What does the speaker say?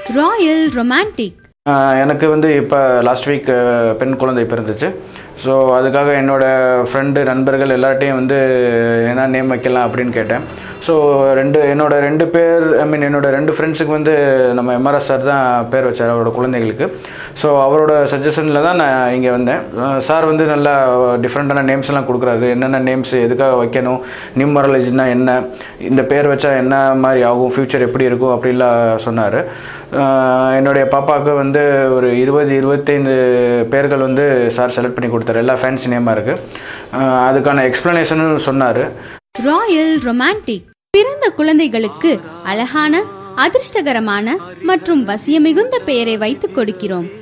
Royal romantic ஆஹ் எனக்கு வந்து இப்போ லாஸ்ட் வீக் பெண் குழந்தை பிறந்துச்சு ஸோ அதுக்காக என்னோடய ஃப்ரெண்டு நண்பர்கள் எல்லார்ட்டையும் வந்து என்ன நேம் வைக்கலாம் அப்படின்னு கேட்டேன் ஸோ ரெண்டு என்னோட ரெண்டு பேர் ஐ மீன் என்னோட ரெண்டு ஃப்ரெண்ட்ஸுக்கு வந்து நம்ம எம்ஆர்எஸ் சார் தான் பேர் வச்சார் அவரோட குழந்தைகளுக்கு ஸோ அவரோட சஜஷனில் தான் நான் இங்கே வந்தேன் சார் வந்து நல்லா டிஃப்ரெண்ட்டான நேம்ஸ் எல்லாம் கொடுக்குறாரு என்னென்ன நேம்ஸ் எதுக்காக வைக்கணும் நியூமரலஜினா என்ன இந்த பேர் வச்சா என்ன மாதிரி ஆகும் ஃப்யூச்சர் எப்படி இருக்கும் அப்படிலாம் சொன்னார் என்னுடைய பாப்பாவுக்கு வந்து ஒரு இருபது இருபத்தைந்து பேர்கள் வந்து சார் செலக்ட் பண்ணி கொடுத்தாரு எல்லா ஃபேன்சி நேமாக இருக்குது அதுக்கான எக்ஸ்ப்ளனேஷனும் சொன்னார் ராயல் ரொமான்டிக் பிறந்த குழந்தைகளுக்கு அழகான அதிர்ஷ்டகரமான மற்றும் வசியமிகுந்த பெயரை வைத்துக் கொடுக்கிறோம்